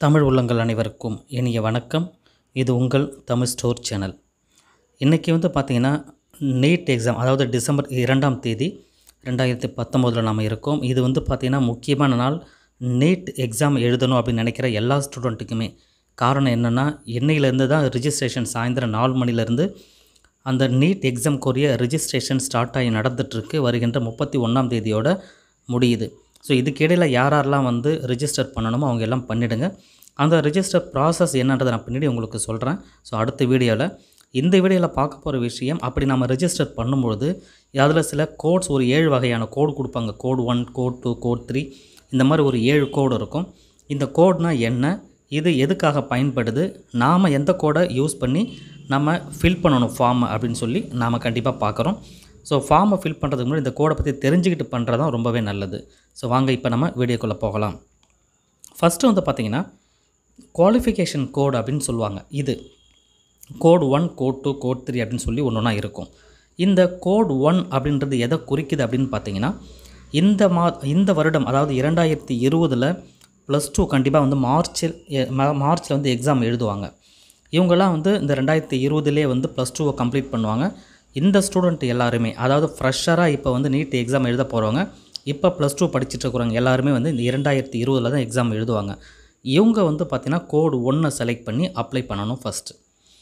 தமிழ் உள்ளங்கள் அனைவருக்கும் இனிய வணக்கம் இது உங்கள் தமிழ் ஸ்டோர் சேனல் இன்றைக்கி வந்து பார்த்திங்கன்னா நீட் எக்ஸாம் அதாவது டிசம்பர் இரண்டாம் தேதி ரெண்டாயிரத்தி பத்தொம்போதில் நாம் இருக்கோம் இது வந்து பார்த்திங்கன்னா முக்கியமான நாள் நீட் எக்ஸாம் எழுதணும் அப்படின்னு நினைக்கிற எல்லா ஸ்டூடெண்ட்டுக்குமே காரணம் என்னென்னா இன்னையிலேருந்து தான் ரிஜிஸ்ட்ரேஷன் சாயந்தரம் நாலு மணிலேருந்து அந்த நீட் எக்ஸாம்க்குரிய ரிஜிஸ்ட்ரேஷன் ஸ்டார்ட் ஆகி நடந்துகிட்ருக்கு வருகின்ற முப்பத்தி ஒன்றாம் தேதியோட முடியுது ஸோ இதுக்கிடையில் யார் யாரெல்லாம் வந்து ரிஜிஸ்டர் பண்ணணுமோ அவங்க எல்லாம் பண்ணிவிடுங்க அந்த ரிஜிஸ்டர் ப்ராசஸ் என்னன்றதை நான் பின்னாடி உங்களுக்கு சொல்கிறேன் ஸோ அடுத்த வீடியோவில் இந்த வீடியோவில் பார்க்க போகிற விஷயம் அப்படி நம்ம ரெஜிஸ்டர் பண்ணும்பொழுது அதில் சில கோட்ஸ் ஒரு ஏழு வகையான கோடு கொடுப்பாங்க code one code two code three இந்த மாதிரி ஒரு ஏழு கோடு இருக்கும் இந்த கோட்னால் என்ன இது எதுக்காக பயன்படுது நாம் எந்த கோடை யூஸ் பண்ணி நம்ம ஃபில் பண்ணணும் ஃபார்மை அப்படின்னு சொல்லி நாம் கண்டிப்பாக பார்க்குறோம் ஸோ ஃபார்மை ஃபில் பண்ணுறதுக்கு முன்னாடி இந்த கோடை பற்றி தெரிஞ்சுக்கிட்டு பண்ணுறது தான் ரொம்பவே நல்லது ஸோ வாங்க இப்போ நம்ம வீடியோக்குள்ளே போகலாம் ஃபஸ்ட்டு வந்து பார்த்திங்கன்னா குவாலிஃபிகேஷன் கோட் அப்படின்னு சொல்லுவாங்க இது code one code two code three அப்படின்னு சொல்லி ஒன்று ஒன்றா இருக்கும் இந்த கோட் ஒன் அப்படின்றது எதை குறிக்குது அப்படின்னு பார்த்தீங்கன்னா இந்த மா இந்த வருடம் அதாவது இரண்டாயிரத்தி இருபதில் ப்ளஸ் டூ கண்டிப்பாக வந்து மார்ச்சில் எ- மா- மார்ச்சில் வந்து எக்ஸாம் எழுதுவாங்க இவங்கெல்லாம் வந்து இந்த ரெண்டாயிரத்தி இருபதுலேயே வந்து ப்ளஸ் டூவை கம்ப்ளீட் பண்ணுவாங்க இந்த ஸ்டூடெண்ட் எல்லாருமே அதாவது ஃப்ரெஷராக இப்போ வந்து நீட் எக்ஸாம் எழுத போகிறவங்க இப்போ ப்ளஸ் டூ படிச்சுட்டு இருக்கிறவங்க எல்லாருமே வந்து இந்த இரண்டாயிரத்தி இருபதில் தான் எக்ஸாம் எழுதுவாங்க இவங்க வந்து பார்த்திங்கன்னா கோட் ஒன்றை செலக்ட் பண்ணி அப்ளை பண்ணணும் ஃபஸ்ட்டு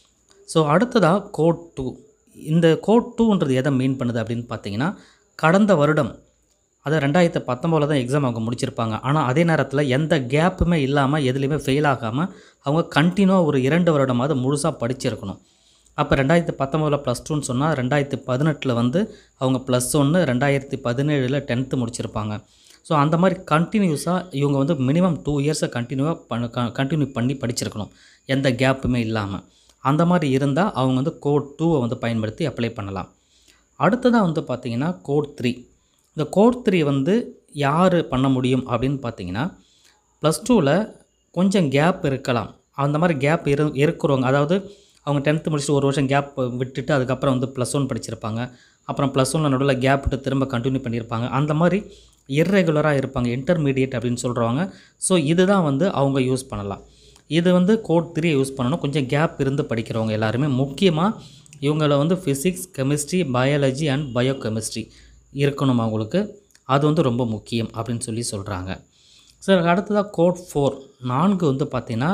ஸோ அடுத்ததாக கோட் டூ இந்த கோட் டூன்றது எதை மீன் பண்ணுது அப்படின்னு பார்த்தீங்கன்னா கடந்த வருடம் அதாவது ரெண்டாயிரத்து பத்தொம்போதில் தான் எக்ஸாம் அவங்க முடிச்சிருப்பாங்க ஆனால் அதே நேரத்தில் எந்த கேப்புமே இல்லாமல் எதுலேயுமே ஃபெயில் ஆகாமல் அவங்க கண்டினியூவாக ஒரு இரண்டு வருடமாவது முழுசாக படிச்சிருக்கணும் அப்போ ரெண்டாயிரத்து பத்தொம்போதில் ப்ளஸ் டூன்னு சொன்னால் ரெண்டாயிரத்து பதினெட்டில் வந்து அவங்க ப்ளஸ் ஒன்று ரெண்டாயிரத்தி பதினேழில் டென்த்து முடிச்சிருப்பாங்க ஸோ அந்த மாதிரி கண்டினியூஸாக இவங்க வந்து மினிமம் டூ இயர்ஸை கண்டினியூவாக பண்ண கண்டினியூ பண்ணி படிச்சிருக்கணும் எந்த கேப்புமே இல்லாமல் அந்த மாதிரி இருந்தால் அவங்க வந்து கோட் டூவை வந்து பயன்படுத்தி அப்ளை பண்ணலாம் அடுத்ததாக வந்து பார்த்திங்கன்னா கோட் த்ரீ இந்த கோட் த்ரீ வந்து யார் பண்ண முடியும் அப்படின்னு பார்த்தீங்கன்னா ப்ளஸ் டூவில் கொஞ்சம் கேப் இருக்கலாம் அந்த மாதிரி கேப் இரு இருக்கிறவங்க அதாவது அவங்க டென்த்து முடிச்சுட்டு ஒரு வருஷம் கேப் விட்டுட்டு அதுக்கப்புறம் வந்து ப்ளஸ் ஒன் படிச்சிருப்பாங்க அப்புறம் ப்ளஸ் ஒன்னில் நடுவில் கேப் விட்டு திரும்ப கண்டினியூ பண்ணியிருப்பாங்க அந்த மாதிரி இர்ரெகுலராக இருப்பாங்க இன்டர்மீடியட் அப்படின்னு சொல்கிறவங்க ஸோ இதுதான் வந்து அவங்க யூஸ் பண்ணலாம் இது வந்து கோட் த்ரீ யூஸ் பண்ணணும் கொஞ்சம் கேப் இருந்து படிக்கிறவங்க எல்லாருமே முக்கியமாக இவங்கள வந்து physics chemistry biology and biochemistry இருக்கணும் அவங்களுக்கு அது வந்து ரொம்ப முக்கியம் அப்படின்னு சொல்லி சொல்கிறாங்க சார் அடுத்ததாக கோட் ஃபோர் நான்கு வந்து பார்த்திங்கன்னா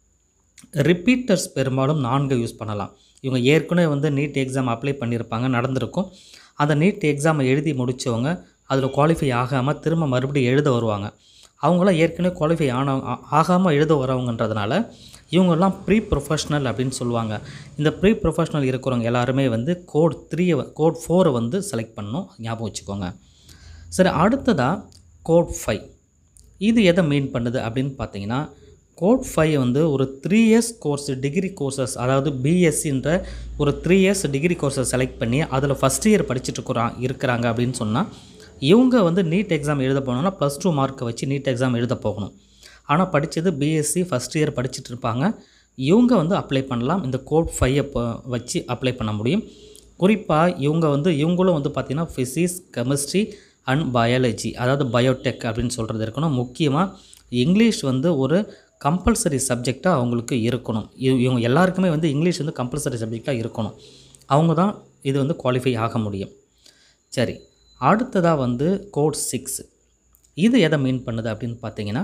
ரிப்பீட்டர்ஸ் பெரும்பாலும் நான்கு யூஸ் பண்ணலாம் இவங்க ஏற்கனவே வந்து நீட் எக்ஸாம் அப்ளை பண்ணியிருப்பாங்க நடந்திருக்கும் அந்த நீட் எக்ஸாமை எழுதி முடித்தவங்க அதில் குவாலிஃபை ஆகாமல் திரும்ப மறுபடியும் எழுத வருவாங்க அவங்களாம் ஏற்கனவே குவாலிஃபை ஆன ஆகாமல் எழுத வரவங்கன்றதுனால இவங்கெல்லாம் ப்ரீ ப்ரொஃபஷ்னல் அப்படின்னு சொல்லுவாங்க இந்த ப்ரீ ப்ரொஃபஷ்னல் இருக்கிறவங்க எல்லாருமே வந்து கோட் த்ரீயை கோட் ஃபோரை வந்து செலக்ட் பண்ணணும் ஞாபகம் வச்சுக்கோங்க சரி அடுத்ததாக கோட் ஃபைவ் இது எதை மீன் பண்ணுது அப்படின்னு பார்த்தீங்கன்னா கோட் ஃபைவ் வந்து ஒரு three years course degree courses அதாவது பிஎஸ்சின்ற ஒரு த்ரீ இயர்ஸ் டிகிரி கோர்ஸை செலக்ட் பண்ணி அதில் ஃபஸ்ட் இயர் படிச்சுட்டு இருக்கிறா இருக்கிறாங்க அப்படின்னு சொன்னால் இவங்க வந்து நீட் எக்ஸாம் எழுத போனோம்னா ப்ளஸ் டூ மார்க்கை வச்சு நீட் எக்ஸாம் எழுத போகணும் ஆனால் படித்தது பிஎஸ்சி ஃபஸ்ட் இயர் படிச்சுட்டு இருப்பாங்க இவங்க வந்து அப்ளை பண்ணலாம் இந்த கோட் ஃபைவை வச்சு அப்ளை பண்ண முடியும் குறிப்பாக இவங்க வந்து இவங்களும் வந்து பார்த்திங்கன்னா ஃபிசிக்ஸ் கெமிஸ்ட்ரி அண்ட் பயாலஜி அதாவது பயோடெக் அப்படின்னு சொல்கிறது இருக்கணும் முக்கியமாக இங்கிலீஷ் வந்து ஒரு கம்பல்சரி சப்ஜெக்டாக அவங்களுக்கு இருக்கணும் இவ- இவங்க எல்லாருக்குமே வந்து இங்கிலீஷ் வந்து கம்பல்சரி சப்ஜெக்டாக இருக்கணும் அவங்க தான் இது வந்து குவாலிஃபை ஆக முடியும் சரி அடுத்ததாக வந்து கோட் சிக்ஸ் இது எதை மீன் பண்ணுது அப்படின்னு பார்த்தீங்கன்னா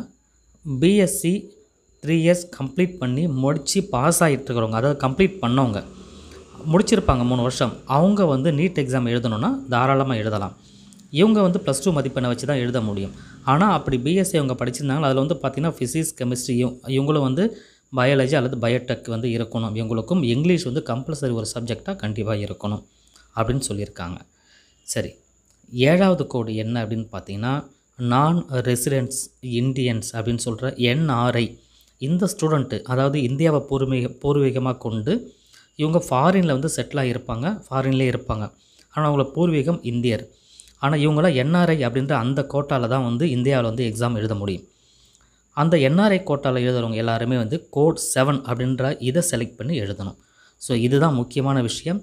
பிஎஸ்சி த்ரீ இயர்ஸ் கம்ப்ளீட் பண்ணி முடித்து பாஸ் ஆகிட்டு இருக்கிறவங்க அதாவது கம்ப்ளீட் பண்ணவங்க முடிச்சிருப்பாங்க மூணு வருஷம் அவங்க வந்து நீட் எக்ஸாம் எழுதணும்னா தாராளமாக எழுதலாம் இவங்க வந்து ப்ளஸ் டூ மதிப்பெண்ணை வச்சு தான் எழுத முடியும் ஆனால் அப்படி பிஎஸ்சி அவங்க படிச்சிருந்தாங்க அதில் வந்து பார்த்திங்கன்னா ஃபிசிக்ஸ் கெமிஸ்ட்ரியும் இவங்களும் வந்து பயாலஜி அல்லது பயோடெக் வந்து இருக்கணும் இவங்களுக்கும் இங்கிலீஷ் வந்து கம்பல்சரி ஒரு சப்ஜெக்டாக கண்டிப்பாக இருக்கணும் அப்படின்னு சொல்லியிருக்காங்க சரி ஏழாவது கோடு என்ன அப்படின்னு பார்த்தீங்கன்னா நான் ரெசிடென்ட்ஸ் இந்தியன்ஸ் அப்படின்னு சொல்கிற என்ஆர்ஐ இந்த ஸ்டூடெண்ட்டு அதாவது இந்தியாவை பூர்வீக பூர்வீகமாக கொண்டு இவங்க ஃபாரினில் வந்து செட்டில் ஆகியிருப்பாங்க ஃபாரின்லேயே இருப்பாங்க ஆனால் அவங்கள பூர்வீகம் இந்தியர் ஆனால் இவங்களாம் என்ஆர்ஐ அப்படின்ற அந்த கோட்டாவில் தான் வந்து இந்தியாவில் வந்து எக்ஸாம் எழுத முடியும் அந்த என்ஆர்ஐ கோட்டாவில் எழுதுறவங்க எல்லாருமே வந்து கோட் செவன் அப்படின்ற இதை செலக்ட் பண்ணி எழுதணும் ஸோ இதுதான் முக்கியமான விஷயம்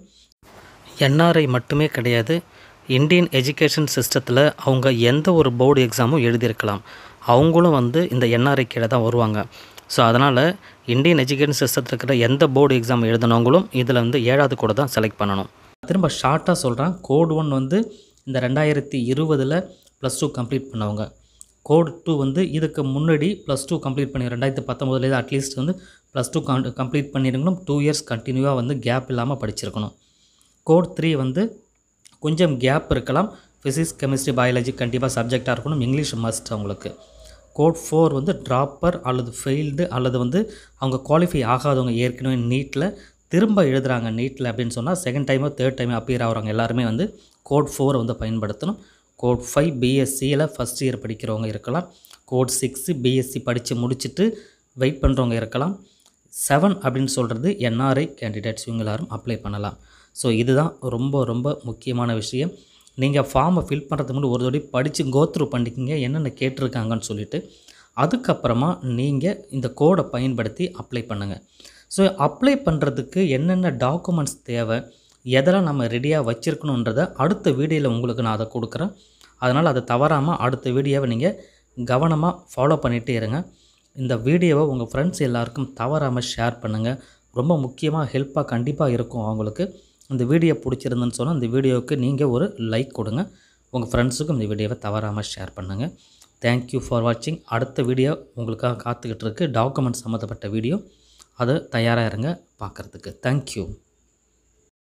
என்ஆர்ஐ மட்டுமே கிடையாது இந்தியன் எஜுகேஷன் சிஸ்டத்தில் அவங்க எந்த ஒரு போர்டு எக்ஸாமும் எழுதியிருக்கலாம் அவங்களும் வந்து இந்த என்ஆர்ஐ கீழே தான் வருவாங்க ஸோ அதனால் இந்தியன் எஜுகேஷன் சிஸ்டத்தில் இருக்கிற எந்த போர்டு எக்ஸாம் எழுதினவங்களும் இதில் வந்து ஏழாவது கூட தான் செலக்ட் பண்ணணும் திரும்ப ஷார்ட்டாக சொல்கிறேன் கோட் ஒன் வந்து இந்த ரெண்டாயிரத்தி இருபதில் ப்ளஸ் டூ கம்ப்ளீட் பண்ணவங்க கோட் டூ வந்து இதுக்கு முன்னாடி ப்ளஸ் டூ கம்ப்ளீட் பண்ணி ரெண்டாயிரத்தி பத்தொம்போதுலேயே அட்லீஸ்ட் வந்து ப்ளஸ் டூ கம்ப்ளீட் பண்ணியிருக்கணும் டூ இயர்ஸ் கண்டினியூவாக வந்து கேப் இல்லாமல் படிச்சிருக்கணும் கோட் த்ரீ வந்து கொஞ்சம் கேப் இருக்கலாம் ஃபிசிக்ஸ் கெமிஸ்ட்ரி பயாலஜி கண்டிப்பாக சப்ஜெக்டாக இருக்கணும் இங்கிலீஷ் மஸ்ட் அவங்களுக்கு கோட் ஃபோர் வந்து ட்ராப்பர் அல்லது ஃபெயில்டு அல்லது வந்து அவங்க குவாலிஃபை ஆகாதவங்க ஏற்கனவே நீட்டில் திரும்ப எழுதுகிறாங்க நீட்டில் அப்படின்னு சொன்னால் செகண்ட் டைமோ தேர்ட் டைமோ அப்பியர் ஆகிறவங்க எல்லாருமே வந்து கோட் ஃபோரை வந்து பயன்படுத்தணும் கோட் ஃபைவ் பிஎஸ்சியில் ஃபஸ்ட் இயர் படிக்கிறவங்க இருக்கலாம் கோட் சிக்ஸு பிஎஸ்சி படித்து முடிச்சுட்டு வெயிட் பண்ணுறவங்க இருக்கலாம் செவன் அப்படின்னு சொல்கிறது என்ஆர்ஐ கேண்டிடேட்ஸ் இவங்க எல்லாரும் அப்ளை பண்ணலாம் ஸோ இதுதான் ரொம்ப ரொம்ப முக்கியமான விஷயம் நீங்கள் ஃபார்மை ஃபில் பண்ணுறதுக்கு முன்னாடி ஒரு தடவை படித்து கோத்ரூ பண்ணிக்கிங்க என்னென்ன கேட்டிருக்காங்கன்னு சொல்லிட்டு அதுக்கப்புறமா நீங்கள் இந்த கோடை பயன்படுத்தி அப்ளை பண்ணுங்கள் ஸோ அப்ளை பண்ணுறதுக்கு என்னென்ன டாக்குமெண்ட்ஸ் தேவை எதெல்லாம் நம்ம ரெடியாக வச்சுருக்கணுன்றதை அடுத்த வீடியோவில் உங்களுக்கு நான் அதை கொடுக்குறேன் அதனால் அதை தவறாமல் அடுத்த வீடியோவை நீங்கள் கவனமாக ஃபாலோ பண்ணிகிட்டே இருங்க இந்த வீடியோவை உங்கள் ஃப்ரெண்ட்ஸ் எல்லாருக்கும் தவறாமல் ஷேர் பண்ணுங்கள் ரொம்ப முக்கியமாக ஹெல்ப்பாக கண்டிப்பாக இருக்கும் அவங்களுக்கு இந்த வீடியோ பிடிச்சிருந்துன்னு சொன்னால் இந்த வீடியோவுக்கு நீங்கள் ஒரு லைக் கொடுங்க உங்கள் ஃப்ரெண்ட்ஸுக்கும் இந்த வீடியோவை தவறாமல் ஷேர் பண்ணுங்கள் தேங்க்யூ ஃபார் வாட்சிங் அடுத்த வீடியோ உங்களுக்காக காத்துக்கிட்டு இருக்கு டாக்குமெண்ட் சம்மந்தப்பட்ட வீடியோ அதை தயாராக இருங்க பார்க்குறதுக்கு தேங்க்யூ